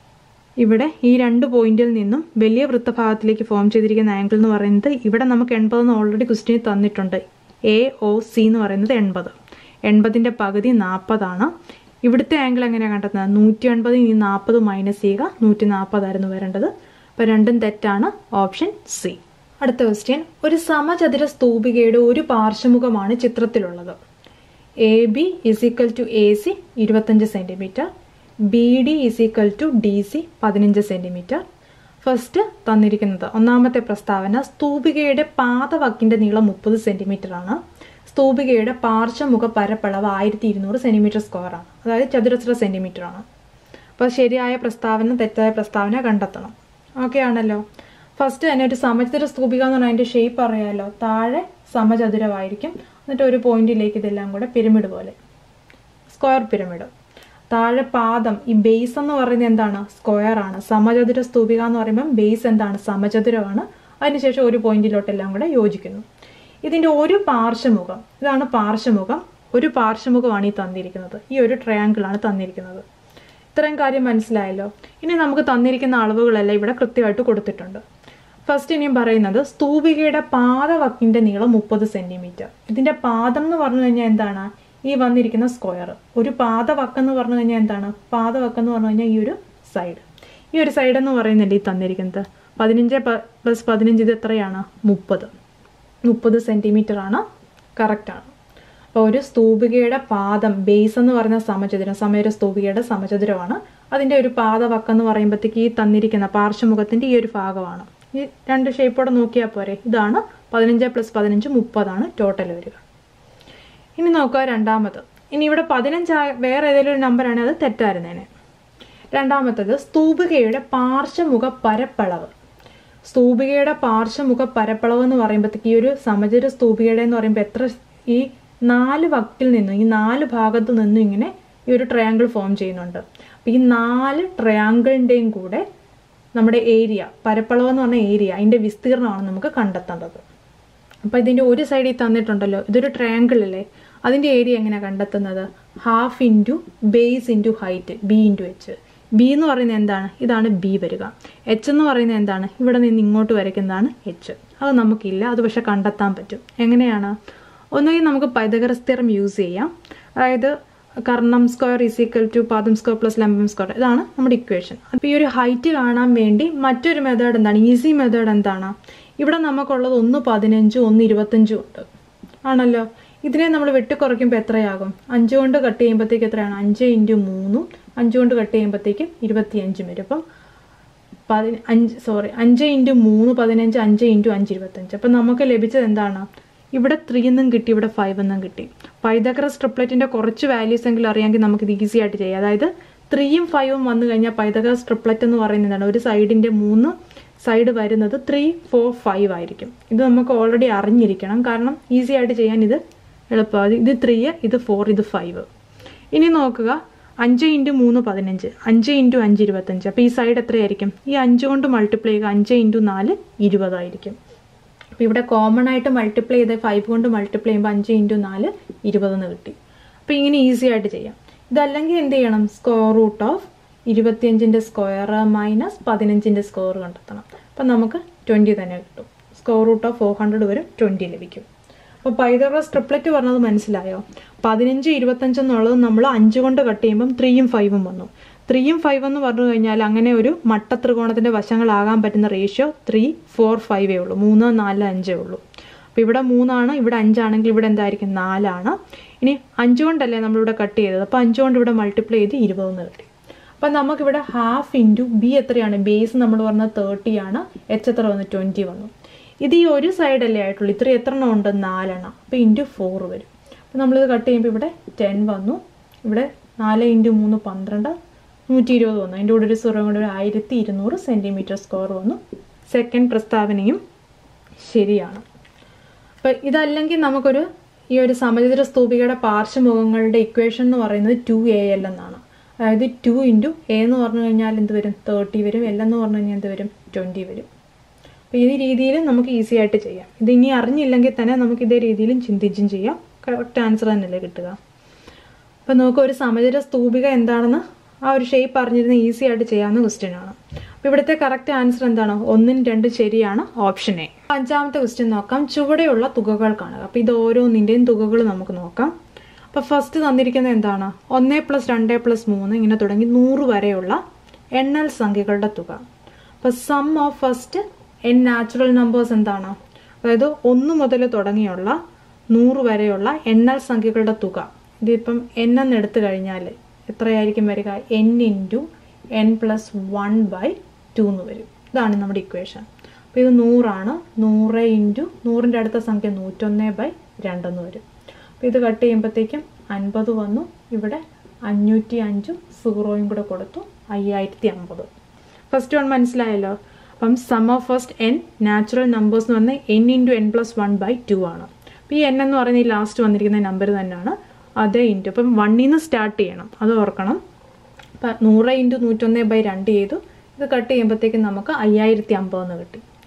ഇവിടെ ഈ രണ്ട് പോയിന്റിൽ നിന്നും വലിയ വൃത്തഭാഗത്തിലേക്ക് ഫോം ചെയ്തിരിക്കുന്ന ആംഗിൾ എന്ന് പറയുന്നത് ഇവിടെ നമുക്ക് എൺപതെന്ന് ഓൾറെഡി ക്വസ്റ്റ്യൻ തന്നിട്ടുണ്ട് എ ഒ സി എന്ന് പറയുന്നത് എൺപത് എൺപതിൻ്റെ പകുതി നാൽപ്പതാണ് ഇവിടുത്തെ ആംഗിൾ എങ്ങനെയാണ് കണ്ടെത്തുന്നത് നൂറ്റി എൺപത് ഈ നാൽപ്പത് മൈനസ് ചെയ്യുക നൂറ്റി നാൽപ്പതായിരുന്നു വരേണ്ടത് അപ്പോൾ രണ്ടും തെറ്റാണ് ഓപ്ഷൻ സി അടുത്ത ക്വസ്റ്റ്യൻ ഒരു സമചതുര സ്തൂപികയുടെ ഒരു പാർശ്വമുഖമാണ് ചിത്രത്തിലുള്ളത് A B is equal to A C ഇരുപത്തഞ്ച് centimetre B D is equal to D C പതിനഞ്ച് സെൻറ്റിമീറ്റർ ഫസ്റ്റ് തന്നിരിക്കുന്നത് ഒന്നാമത്തെ പ്രസ്താവന സ്തൂപികയുടെ പാദവക്കിന്റെ നീളം മുപ്പത് സെൻറ്റിമീറ്റർ ആണ് സ്തൂപികയുടെ പാർശ്വമുഖ പരപ്പളവ് ആയിരത്തി ഇരുന്നൂറ് സെൻറ്റിമീറ്റർ സ്ക്വയർ ആണ് അതായത് ചതുരശ്ര സെൻറ്റിമീറ്റർ ആണ് അപ്പോൾ ശരിയായ പ്രസ്താവന തെറ്റായ പ്രസ്താവന കണ്ടെത്തണം ഓക്കെ ആണല്ലോ ഫസ്റ്റ് തന്നെ ഒരു സമചതുര സ്തൂപിക എന്ന് പറഞ്ഞാൽ അതിൻ്റെ ഷേപ്പ് അറിയാമല്ലോ താഴെ സമചതുരമായിരിക്കും എന്നിട്ട് ഒരു പോയിന്റിലേക്ക് ഇതെല്ലാം കൂടെ പിരമിഡ് പോലെ സ്ക്വയർ പിരമിഡ് താഴെ പാദം ഈ ബേസ് എന്ന് പറയുന്നത് എന്താണ് സ്ക്വയർ ആണ് സമചതുര സ്തൂപിക എന്ന് പറയുമ്പോൾ ബേസ് എന്താണ് സമചതുരമാണ് അതിനുശേഷം ഒരു പോയിന്റിലോട്ടെല്ലാം കൂടെ യോജിക്കുന്നു ഇതിൻ്റെ ഒരു പാർശ്വമുഖം ഇതാണ് പാർശ്വമുഖം ഒരു പാർശ്വമുഖമാണ് ഈ തന്നിരിക്കുന്നത് ഈ ഒരു ട്രയാങ്കിളാണ് തന്നിരിക്കുന്നത് ഇത്രയും കാര്യം മനസ്സിലായല്ലോ ഇനി നമുക്ക് തന്നിരിക്കുന്ന അളവുകളെല്ലാം ഇവിടെ കൃത്യമായിട്ട് കൊടുത്തിട്ടുണ്ട് ഫസ്റ്റ് ഇനിയും പറയുന്നത് സ്തൂപികയുടെ പാദവക്കിന്റെ നീളം മുപ്പത് സെന്റിമീറ്റർ ഇതിന്റെ പാദം എന്ന് പറഞ്ഞു കഴിഞ്ഞാൽ എന്താണ് ഈ വന്നിരിക്കുന്ന സ്ക്വയർ ഒരു പാദവക്ക് എന്ന് പറഞ്ഞു കഴിഞ്ഞാൽ എന്താണ് പാദവക്ക് എന്ന് പറഞ്ഞു കഴിഞ്ഞാൽ ഈ ഒരു സൈഡ് ഈ ഒരു സൈഡ് എന്ന് പറയുന്നില്ല ഈ തന്നിരിക്കുന്നത് പതിനഞ്ച് പ്ലസ് പതിനഞ്ച് ഇത് എത്രയാണ് മുപ്പത് മുപ്പത് സെന്റിമീറ്റർ ആണ് കറക്റ്റാണ് അപ്പോൾ ഒരു സ്തൂപികയുടെ പാദം ബേസ് എന്ന് പറയുന്ന സമചതുരം സമയൊരു സ്തൂപികയുടെ സമചതുരമാണ് അതിൻ്റെ ഒരു പാദവക്ക് എന്ന് പറയുമ്പോഴത്തേക്ക് ഈ തന്നിരിക്കുന്ന പാർശ്വമുഖത്തിൻ്റെ ഈ ഒരു ഭാഗമാണ് ഈ രണ്ട് ഷേപ്പോടെ നോക്കിയാൽ പോരെ ഇതാണ് പതിനഞ്ച് പ്ലസ് പതിനഞ്ച് മുപ്പതാണ് ടോട്ടൽ വരിക ഇനി നോക്കുക രണ്ടാമത് ഇനി ഇവിടെ പതിനഞ്ച് വേറെ ഏതെങ്കിലും ഒരു നമ്പറാണ് അത് തെറ്റായിരുന്നേനെ രണ്ടാമത്തത് സ്തൂപികയുടെ പാർശ്വമുഖ പരപ്പളവ് സ്തൂപികയുടെ പാർശ്വമുഖ പരപ്പളവ് എന്ന് പറയുമ്പോഴത്തേക്ക് ഈ ഒരു സമചര സ്തൂപികയുടെ എന്ന് പറയുമ്പോൾ എത്ര ഈ നാല് വക്കിൽ നിന്നും ഈ നാല് ഭാഗത്തു നിന്നും ഇങ്ങനെ ഈ ഒരു ട്രയാങ്കിൾ ഫോം ചെയ്യുന്നുണ്ട് അപ്പം ഈ നാല് ട്രയാങ്കിളിൻ്റെയും കൂടെ നമ്മുടെ ഏരിയ പരപ്പളവ് എന്ന് പറഞ്ഞ ഏരിയ അതിൻ്റെ വിസ്തീർണമാണ് നമുക്ക് കണ്ടെത്തേണ്ടത് അപ്പോൾ ഇതിൻ്റെ ഒരു സൈഡിൽ തന്നിട്ടുണ്ടല്ലോ ഇതൊരു ട്രയാങ്കിൾ അല്ലേ അതിൻ്റെ ഏരിയ എങ്ങനെയാണ് കണ്ടെത്തുന്നത് half into base into height b into h b എന്ന് പറയുന്നത് എന്താണ് ഇതാണ് ബി വരിക എച്ച് എന്ന് പറയുന്നത് എന്താണ് ഇവിടെ നിന്ന് ഇങ്ങോട്ട് വരയ്ക്കുന്നതാണ് എച്ച് അത് നമുക്കില്ല അത് പക്ഷെ കണ്ടെത്താൻ പറ്റും എങ്ങനെയാണ് ഒന്നുകിൽ നമുക്ക് പൈതഗറസ് തിയറം യൂസ് ചെയ്യാം അതായത് കർണം സ്ക്വയർ ഈസ് ഈക്വൽ ടു പാദം സ്ക്വയർ പ്ലസ് ലംബം സ്ക്വയർ ഇതാണ് നമ്മുടെ ഇക്വേഷൻ അപ്പോൾ ഈ ഒരു ഹൈറ്റ് കാണാൻ വേണ്ടി മറ്റൊരു മെത്തേഡ് എന്താണ് ഈസി മെത്തേഡ് എന്താണ് ഇവിടെ നമുക്കുള്ളത് ഒന്ന് പതിനഞ്ചും ഒന്ന് ഇരുപത്തഞ്ചും ഉണ്ട് ആണല്ലോ ഇതിനെ നമ്മൾ വെട്ടിക്കുറയ്ക്കുമ്പോൾ എത്രയാകും അഞ്ച് കൊണ്ട് കട്ട് ചെയ്യുമ്പോഴത്തേക്ക് എത്രയാണ് അഞ്ച് ഇൻറ്റു മൂന്നും അഞ്ച് കൊണ്ട് കട്ട് ചെയ്യുമ്പോഴത്തേക്കും ഇരുപത്തിയഞ്ചും വരും അപ്പം പതി അഞ്ച് സോറി അഞ്ച് ഇൻറ്റു മൂന്ന് പതിനഞ്ച് അഞ്ച് ഇൻറ്റു അഞ്ച് ഇരുപത്തഞ്ച് അപ്പം നമുക്ക് ലഭിച്ചത് എന്താണ് ഇവിടെ ത്രീ എന്നും കിട്ടി ഇവിടെ ഫൈവ് എന്നും കിട്ടി പൈതഗ്രസ് ട്രിപ്ലറ്റിൻ്റെ കുറച്ച് വാല്യൂസ് എങ്കിലും അറിയാമെങ്കിൽ നമുക്കിത് ഈസി ആയിട്ട് ചെയ്യാം അതായത് ത്രീയും ഫൈവും വന്നു കഴിഞ്ഞാൽ പൈതഗ്രസ് ട്രിപ്ലറ്റ് എന്ന് പറയുന്നത് എന്താണ് ഒരു സൈഡിൻ്റെ മൂന്ന് സൈഡ് വരുന്നത് ത്രീ ഫോർ ഫൈവ് ആയിരിക്കും ഇത് നമുക്ക് ഓൾറെഡി അറിഞ്ഞിരിക്കണം കാരണം ഈസി ആയിട്ട് ചെയ്യാൻ ഇത് എളുപ്പമാണ് ഇത് ത്രീ ഇത് ഫോർ ഇത് ഫൈവ് ഇനി നോക്കുക അഞ്ച് ഇൻറ്റു മൂന്ന് പതിനഞ്ച് അഞ്ച് ഇൻറ്റു അഞ്ച് ഇരുപത്തഞ്ച് അപ്പോൾ ഈ സൈഡ് എത്രയായിരിക്കും ഈ അഞ്ച് കൊണ്ട് മൾട്ടിപ്ലൈ ചെയ്യുക അഞ്ച് ഇൻറ്റു നാല് ഇരുപതായിരിക്കും അപ്പോൾ ഇവിടെ കോമൺ ആയിട്ട് മൾട്ടിപ്ലൈ ചെയ്ത് ഫൈവ് കൊണ്ട് മൾട്ടിപ്ലൈ ചെയ്യുമ്പോൾ അഞ്ച് ഇൻറ്റു നാല് ഇരുപതെന്ന് കിട്ടി അപ്പോൾ ഇങ്ങനെ ഈസി ആയിട്ട് ചെയ്യാം ഇതല്ലെങ്കിൽ എന്ത് ചെയ്യണം സ്ക്വയർ റൂട്ട് ഓഫ് ഇരുപത്തിയഞ്ചിൻ്റെ സ്ക്വയർ മൈനസ് പതിനഞ്ചിൻ്റെ സ്ക്വയർ കണ്ടെത്തണം അപ്പം നമുക്ക് ട്വൻറ്റി തന്നെ കിട്ടും square root of four hundred വരും ട്വൻറ്റി ലഭിക്കും അപ്പോൾ പൈതറസ് ട്രിപ്ലറ്റ് പറഞ്ഞത് മനസ്സിലായോ പതിനഞ്ച് ഇരുപത്തഞ്ച് എന്നുള്ളത് നമ്മൾ അഞ്ച് കൊണ്ട് കട്ട് ചെയ്യുമ്പം ത്രീയും ഫൈവും വന്നു ത്രീയും ഫൈവ് എന്ന് പറഞ്ഞു കഴിഞ്ഞാൽ അങ്ങനെ ഒരു മട്ട ത്രികോണത്തിൻ്റെ വശങ്ങളാകാൻ പറ്റുന്ന റേഷ്യോ ത്രീ ഫോർ ഫൈവേ ഉള്ളൂ മൂന്ന് നാല് അഞ്ചേ ഉള്ളൂ അപ്പോൾ ഇവിടെ മൂന്നാണ് ഇവിടെ അഞ്ചാണെങ്കിൽ ഇവിടെ എന്തായിരിക്കും നാലാണ് ഇനി അഞ്ച് കൊണ്ടല്ലേ നമ്മളിവിടെ കട്ട് ചെയ്തത് അപ്പോൾ അഞ്ച് കൊണ്ട് ഇവിടെ മൾട്ടിപ്ലൈ ചെയ്ത് ഇരുപതെന്ന് കിട്ടി അപ്പം നമുക്കിവിടെ ഹാഫ് ഇൻറ്റു ബി എത്രയാണ് ബേസ് നമ്മൾ പറഞ്ഞത് തേർട്ടി ആണ് എച്ച് എത്ര വന്നു ട്വൻറ്റി വന്നു ഇത് ഈ ഒരു സൈഡല്ലേ ആയിട്ടുള്ളൂ ഇത്ര എത്ര എണ്ണം ഉണ്ട് നാലെണ്ണം അപ്പോൾ ഇൻറ്റു ഫോർ വരും അപ്പോൾ നമ്മളിത് കട്ട് ചെയ്യുമ്പോൾ ഇവിടെ ടെൻ വന്നു ഇവിടെ നാല് ഇൻറ്റു മൂന്ന് പന്ത്രണ്ട് നൂറ്റി ഇരുപത് വന്നു അതിൻ്റെ കൂടെ ഒരു സീറോ കൊണ്ട് ഒരു ആയിരത്തി ഇരുന്നൂറ് സെൻറ്റിമീറ്റർ സ്ക്വയർ വന്നു സെക്കൻഡ് പ്രസ്താവനയും ശരിയാണ് അപ്പം ഇതല്ലെങ്കിൽ നമുക്കൊരു ഈ ഒരു സമചതുര സ്തൂപികയുടെ പാർശ്വമുഖങ്ങളുടെ ഇക്വേഷൻ എന്ന് പറയുന്നത് ടു എ എൽ എന്നാണ് അതായത് ടു ഇൻറ്റു എ എന്ന് പറഞ്ഞു കഴിഞ്ഞാൽ എന്ത് വരും തേർട്ടി വരും എൽ എന്ന് പറഞ്ഞു കഴിഞ്ഞാൽ എന്ത് വരും ട്വൻറ്റി വരും അപ്പോൾ ഈ രീതിയിൽ നമുക്ക് ഈസി ആയിട്ട് ചെയ്യാം ഇത് ഇനി അറിഞ്ഞില്ലെങ്കിൽ തന്നെ നമുക്ക് ഇതേ രീതിയിലും ചിന്തിച്ചും ചെയ്യാം കറക്റ്റ് ആൻസർ തന്നെയല്ലേ കിട്ടുക അപ്പം നമുക്ക് ഒരു സമചര സ്തൂപിക എന്താണെന്ന് ആ ഒരു ഷേപ്പ് അറിഞ്ഞിരുന്ന ഈസി ആയിട്ട് ചെയ്യാവുന്ന ക്വസ്റ്റ്യൻ ആണ് അപ്പോൾ ഇവിടുത്തെ കറക്റ്റ് ആൻസർ എന്താണ് ഒന്നും രണ്ടും ശരിയാണ് ഓപ്ഷൻ എ അഞ്ചാമത്തെ ക്വസ്റ്റ്യൻ നോക്കാം ചുവടെയുള്ള തുകകൾ കാണുക അപ്പോൾ ഇത് ഓരോന്നിൻ്റെയും തുകകൾ നമുക്ക് നോക്കാം അപ്പോൾ ഫസ്റ്റ് തന്നിരിക്കുന്നത് എന്താണ് ഒന്ന് പ്ലസ് രണ്ട് പ്ലസ് മൂന്ന് ഇങ്ങനെ തുടങ്ങി നൂറ് വരെയുള്ള എണ്ണൽ സംഖ്യകളുടെ തുക അപ്പോൾ sum of first n natural numbers എന്താണ് അതായത് ഒന്ന് മുതൽ തുടങ്ങിയുള്ള നൂറ് വരെയുള്ള എണ്ണൽ സംഖ്യകളുടെ തുക ഇതിപ്പം എൻ എന്ന് എടുത്തു കഴിഞ്ഞാൽ എത്രയായിരിക്കും വരിക n into N plus one by two എന്ന് വരും ഇതാണ് നമ്മുടെ ഇക്വേഷൻ അപ്പോൾ ഇത് നൂറാണ് നൂറ് ഇൻറ്റു നൂറിൻ്റെ അടുത്ത സംഖ്യ നൂറ്റൊന്ന് ബൈ രണ്ടെന്ന് വരും അപ്പോൾ ഇത് കട്ട് ചെയ്യുമ്പോഴത്തേക്കും അൻപത് വന്നു ഇവിടെ അഞ്ഞൂറ്റി അഞ്ചും സീറോയും കൂടെ കൊടുത്തു അയ്യായിരത്തി അമ്പത് ഫസ്റ്റ് വൺ മനസ്സിലായല്ലോ അപ്പം sum of first n natural numbers എന്ന് പറഞ്ഞാൽ n into N plus one by two ആണ് അപ്പോൾ ഈ എൻ എന്ന് പറയുന്ന ഈ ലാസ്റ്റ് വന്നിരിക്കുന്ന നമ്പർ തന്നെയാണ് അതേ ഇൻറ്റു അപ്പം വണ്ണിൽ നിന്ന് സ്റ്റാർട്ട് ചെയ്യണം അത് ഓർക്കണം അപ്പം നൂറ് ഇൻറ്റു നൂറ്റൊന്ന് ബൈ രണ്ട് ചെയ്തു ഇത് കട്ട് ചെയ്യുമ്പോഴത്തേക്കും നമുക്ക് അയ്യായിരത്തി അമ്പതെന്ന് കിട്ടി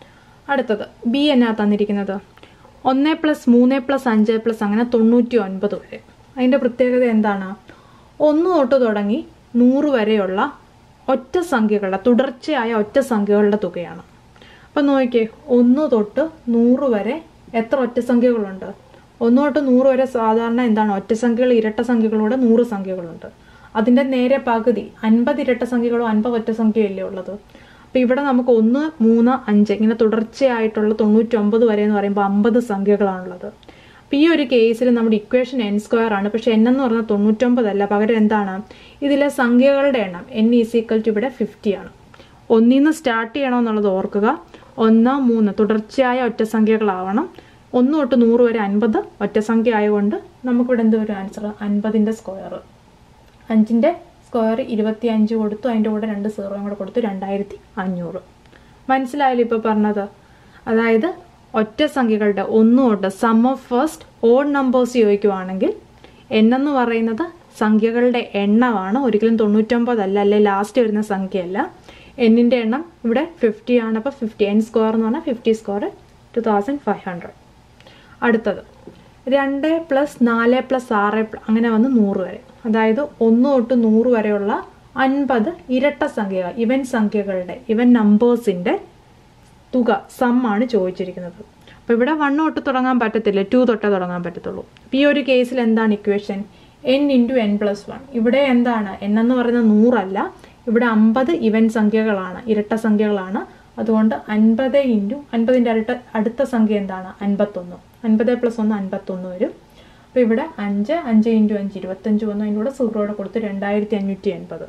അടുത്തത് ബി എന്നാ തന്നിരിക്കുന്നത് ഒന്ന് പ്ലസ് മൂന്ന് പ്ലസ് അഞ്ച് പ്ലസ് അങ്ങനെ തൊണ്ണൂറ്റി ഒൻപത് വരെ അതിൻ്റെ പ്രത്യേകത എന്താണ് ഒന്ന് തൊട്ട് തുടങ്ങി നൂറ് വരെയുള്ള ഒറ്റ സംഖ്യകളുടെ തുടർച്ചയായ ഒറ്റ സംഖ്യകളുടെ തുകയാണ് അപ്പം നോക്കിയേ ഒന്ന് തൊട്ട് നൂറ് വരെ എത്ര ഒറ്റ സംഖ്യകളുണ്ട് ഒന്ന് തൊട്ട് നൂറ് വരെ സാധാരണ എന്താണ് ഒറ്റ സംഖ്യകൾ ഇരട്ട സംഖ്യകളോടെ നൂറ് സംഖ്യകളുണ്ട് അതിൻ്റെ നേരെ പകുതി അൻപത് ഇരട്ട സംഖ്യകളോ അൻപത് ഒറ്റ സംഖ്യയല്ലേ ഉള്ളത് അപ്പം ഇവിടെ നമുക്ക് ഒന്ന് മൂന്ന് അഞ്ച് ഇങ്ങനെ തുടർച്ചയായിട്ടുള്ള തൊണ്ണൂറ്റൊമ്പത് വരെ എന്ന് പറയുമ്പോൾ അമ്പത് സംഖ്യകളാണുള്ളത് അപ്പം ഈ ഒരു കേസിൽ നമ്മുടെ ഇക്വേഷൻ എൻ സ്ക്വയർ ആണ് പക്ഷെ എൻ എന്ന് പറഞ്ഞാൽ തൊണ്ണൂറ്റൊമ്പതല്ല പകരം എന്താണ് ഇതിലെ സംഖ്യകളുടെ എണ്ണം എൻ ഈസ് ഈക്വൽ ടു ഇവിടെ ഫിഫ്റ്റി ആണ് ഒന്നിൽ നിന്ന് സ്റ്റാർട്ട് ചെയ്യണമെന്നുള്ളത് ഓർക്കുക ഒന്ന് മൂന്ന് തുടർച്ചയായ ഒറ്റ സംഖ്യകളാവണം ഒന്ന് തൊട്ട് നൂറ് വരെ അൻപത് ഒറ്റ സംഖ്യ ആയതുകൊണ്ട് നമുക്കിവിടെ എന്ത് വരും ആൻസർ അൻപതിൻ്റെ സ്ക്വയർ അഞ്ചിൻ്റെ സ്ക്വയർ ഇരുപത്തി അഞ്ച് കൊടുത്തു അതിൻ്റെ കൂടെ രണ്ട് സീറോയും കൂടെ കൊടുത്തു രണ്ടായിരത്തി അഞ്ഞൂറ് മനസ്സിലായാലും ഇപ്പോൾ പറഞ്ഞത് അതായത് ഒറ്റ സംഖ്യകളുടെ ഒന്ന് തൊട്ട് sum of first odd numbers ചോദിക്കുവാണെങ്കിൽ എണ്ണെന്ന് പറയുന്നത് സംഖ്യകളുടെ എണ്ണമാണ് ഒരിക്കലും തൊണ്ണൂറ്റൊമ്പതല്ല അല്ലെ ലാസ്റ്റ് വരുന്ന സംഖ്യയല്ല എന്നിൻ്റെ എണ്ണം ഇവിടെ ഫിഫ്റ്റി ആണ് അപ്പോൾ ഫിഫ്റ്റി എൻ സ്ക്വയർ എന്ന് പറഞ്ഞാൽ fifty square two thousand five hundred അടുത്തത് രണ്ട് പ്ലസ് നാല് പ്ലസ് ആറ് പ്ല- അങ്ങനെ വന്ന് നൂറ് വരെ അതായത് ഒന്ന് തൊട്ട് നൂറ് വരെയുള്ള അൻപത് ഇരട്ട സംഖ്യകൾ ഇവൻ സംഖ്യകളുടെ ഇവൻ നമ്പേഴ്സിൻ്റെ തുക സം ആണ് ചോദിച്ചിരിക്കുന്നത് അപ്പോൾ ഇവിടെ വൺ തൊട്ട് തുടങ്ങാൻ പറ്റത്തില്ല ടു തൊട്ടേ തുടങ്ങാൻ പറ്റത്തുള്ളൂ അപ്പോൾ ഈ ഒരു കേസിൽ എന്താണ് equation n into N plus one ഇവിടെ എന്താണ് എൻ എന്ന് പറയുന്നത് നൂറല്ല ഇവിടെ അമ്പത് ഇവൻ സംഖ്യകളാണ് ഇരട്ട സംഖ്യകളാണ് അതുകൊണ്ട് അൻപത് ഇൻറ്റു അൻപതിൻ്റെ അടുത്ത അടുത്ത സംഖ്യ എന്താണ് അൻപത്തൊന്ന് അൻപത് പ്ലസ് ഒന്ന് അൻപത്തൊന്ന് വരും അപ്പോൾ ഇവിടെ അഞ്ച് അഞ്ച് ഇൻറ്റു അഞ്ച് ഇരുപത്തഞ്ച് വന്നു അതിൻ്റെ കൂടെ സീറോയുടെ കൊടുത്ത് രണ്ടായിരത്തി അഞ്ഞൂറ്റി എൺപത്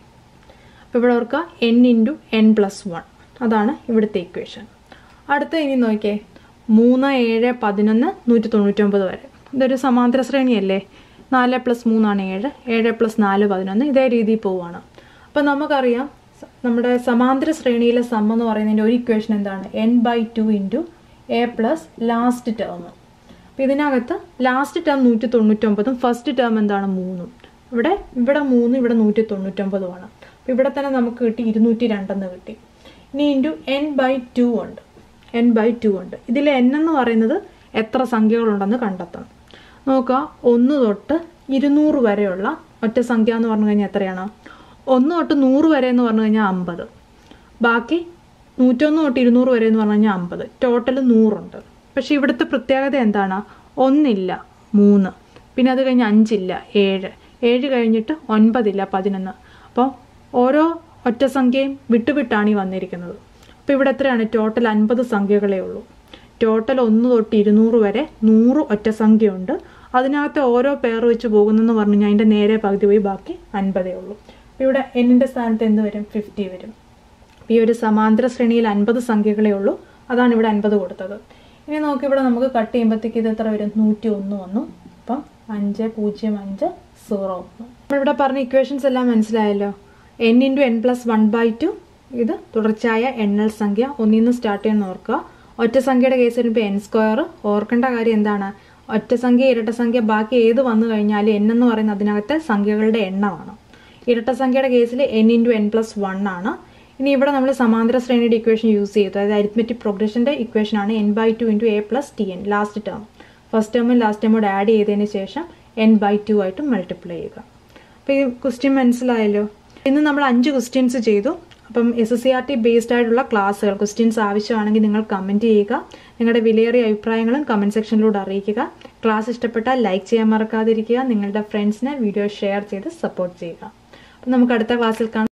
അപ്പോൾ ഇവിടെ ഓർക്കുക n into N plus one അതാണ് ഇവിടുത്തെ ഇക്വേഷൻ അടുത്ത ഇനി നോക്കിയേ മൂന്ന് ഏഴ് പതിനൊന്ന് നൂറ്റി തൊണ്ണൂറ്റൊമ്പത് വരെ ഇതൊരു സമാന്തര ശ്രേണിയല്ലേ നാല് പ്ലസ് മൂന്നാണ് ഏഴ് ഏഴ് പ്ലസ് നാല് പതിനൊന്ന് ഇതേ രീതിയിൽ പോവുകയാണ് അപ്പോൾ നമുക്കറിയാം സ- നമ്മുടെ സമാന്തര ശ്രേണിയിലെ സം എന്ന് പറയുന്നതിൻ്റെ ഒരു ഇക്വേഷൻ എന്താണ് n by two into a plus last term അപ്പോൾ ഇതിനകത്ത് ലാസ്റ്റ് ടേം നൂറ്റി തൊണ്ണൂറ്റൊമ്പതും ഫസ്റ്റ് ടേം എന്താണ് മൂന്നും ഇവിടെ ഇവിടെ മൂന്ന് ഇവിടെ നൂറ്റി തൊണ്ണൂറ്റൊമ്പതുമാണ് അപ്പോൾ ഇവിടെ തന്നെ നമുക്ക് കിട്ടി ഇരുന്നൂറ്റി രണ്ടെന്ന് കിട്ടി ഇനി ഇൻറ്റു എൻ ബൈ ടു ഉണ്ട് എൻ ബൈ ടു ഉണ്ട് ഇതിൽ എൻ എന്ന് പറയുന്നത് എത്ര സംഖ്യകളുണ്ടെന്ന് കണ്ടെത്തണം നോക്കുക ഒന്ന് തൊട്ട് ഇരുന്നൂറ് വരെയുള്ള ഒറ്റ സംഖ്യ എന്ന് പറഞ്ഞു കഴിഞ്ഞാൽ എത്രയാണ് ഒന്ന് തൊട്ട് നൂറ് വരെ എന്ന് പറഞ്ഞു കഴിഞ്ഞാൽ അമ്പത് ബാക്കി നൂറ്റൊന്ന് തൊട്ട് ഇരുന്നൂറ് വരെ എന്ന് പറഞ്ഞു കഴിഞ്ഞാൽ അമ്പത് ടോട്ടൽ നൂറുണ്ട് പക്ഷെ ഇവിടുത്തെ പ്രത്യേകത എന്താണ് ഒന്നില്ല മൂന്ന് പിന്നെ അത് കഴിഞ്ഞ് അഞ്ചില്ല ഏഴ് ഏഴ് കഴിഞ്ഞിട്ട് ഒൻപതില്ല പതിനൊന്ന് അപ്പോൾ ഓരോ ഒറ്റ സംഖ്യയും വിട്ടുവിട്ടാണ് ഈ വന്നിരിക്കുന്നത് അപ്പോൾ ഇവിടെ എത്രയാണ് ടോട്ടൽ അൻപത് സംഖ്യകളേ ഉള്ളൂ ടോട്ടൽ ഒന്ന് തൊട്ട് ഇരുന്നൂറ് വരെ നൂറ് ഒറ്റ സംഖ്യയുണ്ട് അതിനകത്ത് ഓരോ പേർ വെച്ച് പോകുന്നെന്ന് പറഞ്ഞു കഴിഞ്ഞാൽ അതിൻ്റെ നേരെ പകുതി പോയി ബാക്കി അൻപതേ ഉള്ളൂ അപ്പോൾ ഇവിടെ എന്നിൻ്റെ സ്ഥാനത്ത് എന്ത് വരും ഫിഫ്റ്റി വരും അപ്പോൾ ഈ ഒരു സമാന്തര ശ്രേണിയിൽ അൻപത് സംഖ്യകളേ ഉള്ളൂ അതാണ് ഇവിടെ അൻപത് കൊടുത്തത് ഇനി നോക്കി ഇവിടെ നമുക്ക് കട്ട് ചെയ്യുമ്പോഴത്തേക്ക് ഇത് എത്ര വരും നൂറ്റി ഒന്ന് വന്നു അപ്പം അഞ്ച് പൂജ്യം അഞ്ച് സീറോ വന്നു നമ്മളിവിടെ പറഞ്ഞ ഇക്വേഷൻസ് എല്ലാം മനസ്സിലായല്ലോ n into N plus one by two ഇത് തുടർച്ചയായ എണ്ണൽ സംഖ്യ ഒന്നിൽ നിന്ന് സ്റ്റാർട്ട് ചെയ്യുന്ന ഓർക്കുക ഒറ്റ സംഖ്യയുടെ കേസ് വരുമ്പോൾ എൻ സ്ക്വയർ ഓർക്കേണ്ട കാര്യം എന്താണ് ഒറ്റ സംഖ്യ ഇരട്ട സംഖ്യ ബാക്കി ഏത് വന്നു കഴിഞ്ഞാലും എൻ എന്ന് പറയുന്നത് അതിനകത്തെ സംഖ്യകളുടെ എണ്ണമാണ് ഇരട്ട സംഖ്യയുടെ കേസിൽ n into N plus one ആണ് ഇനി ഇവിടെ നമ്മൾ സമാന്തര ശ്രേണിയുടെ ഇക്വേഷൻ യൂസ് ചെയ്തു അതായത് അരിത്മെറ്റിക് പ്രോഗ്രഷൻ്റെ ഇക്വേഷൻ ആണ് n by two into a plus t n last term first ടേമും ലാസ്റ്റ് ടേമും കൂടെ ആഡ് ചെയ്തതിന് ശേഷം എൻ ബൈ ടു ആയിട്ട് മൾട്ടിപ്ലൈ ചെയ്യുക അപ്പോൾ ഈ ക്വസ്റ്റ്യൻ മനസ്സിലായല്ലോ ഇന്ന് നമ്മൾ അഞ്ച് ക്വസ്റ്റ്യൻസ് ചെയ്തു അപ്പം S S C R T based ആയിട്ടുള്ള ക്ലാസ്സുകൾ ക്വസ്റ്റ്യൻസ് ആവശ്യമാണെങ്കിൽ നിങ്ങൾ കമൻറ്റ് ചെയ്യുക നിങ്ങളുടെ വിലയേറിയ അഭിപ്രായങ്ങളും കമൻറ്റ് സെക്ഷനിലൂടെ അറിയിക്കുക ക്ലാസ് ഇഷ്ടപ്പെട്ടാൽ ലൈക്ക് ചെയ്യാൻ മറക്കാതിരിക്കുക നിങ്ങളുടെ ഫ്രണ്ട്സിനെ വീഡിയോ ഷെയർ ചെയ്ത് സപ്പോർട്ട് ചെയ്യുക അപ്പം നമുക്ക് അടുത്ത ക്ലാസ്സിൽ കാണാം